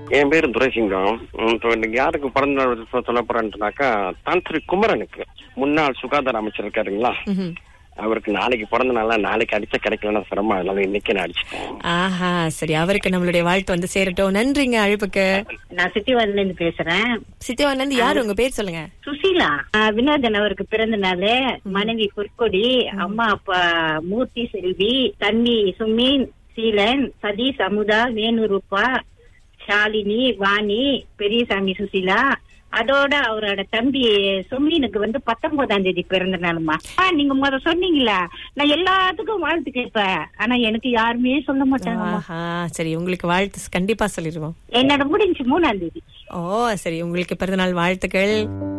என் பேரு துரைசிங்கம் ம், இப்போ இன்னைக்கு யாருக்கு பிறந்த நாள் சொ- சொல்ல போறேன்ட்டுனாக்கா தாந்திரி குமரனுக்கு முன்னாள் சுகாதார அமைச்சர் இருக்காருங்களா ம்ஹும். அவருக்கு நாளைக்கு பிறந்த நாளா நாளைக்கு அடிச்சா கிடைக்கலன்னா சிரமம் அதனால இன்னைக்கு நான் அடிச்சிட்டேன் ஆஹா சரி அவருக்கு நம்மளுடைய வாழ்த்து வந்து சேரட்டும் நன்றிங்க அழைப்புக்கு நான் சிட்டிவான்ல இருந்து பேசுறேன் சித்திவான்ல இருந்து யாரு உங்க பேர் சொல்லுங்க சுசீலா ஆஹ் வினோதன் அவருக்கு பிறந்த நாள் மனைவி பொற்கொடி அம்மா அப்பா மூர்த்தி செல்வி தண்ணி சுமீன் சீலன் சதீஷ் அமுதா வேணுரூபா ஷாலினி வாணி பெரியசாமி சுசீலா அதோட அவரோட தம்பி சுமீனுக்கு வந்து பத்தொன்பதாம் தேதி பிறந்த நாளுமா ஆ, நீங்க முத சொன்னீங்களா நான் எல்லாத்துக்கும் வாழ்த்து கேட்பேன் ஆனா எனக்கு யாருமே சொல்ல மாட்டாங்க ஆஹா சரி உங்களுக்கு வாழ்த்து கண்டிப்பா சொல்லிடுவோம் என்னோட முடிஞ்சு மூணாம் தேதி ஓ சரி உங்களுக்கு பிறந்தநாள் வாழ்த்துக்கள்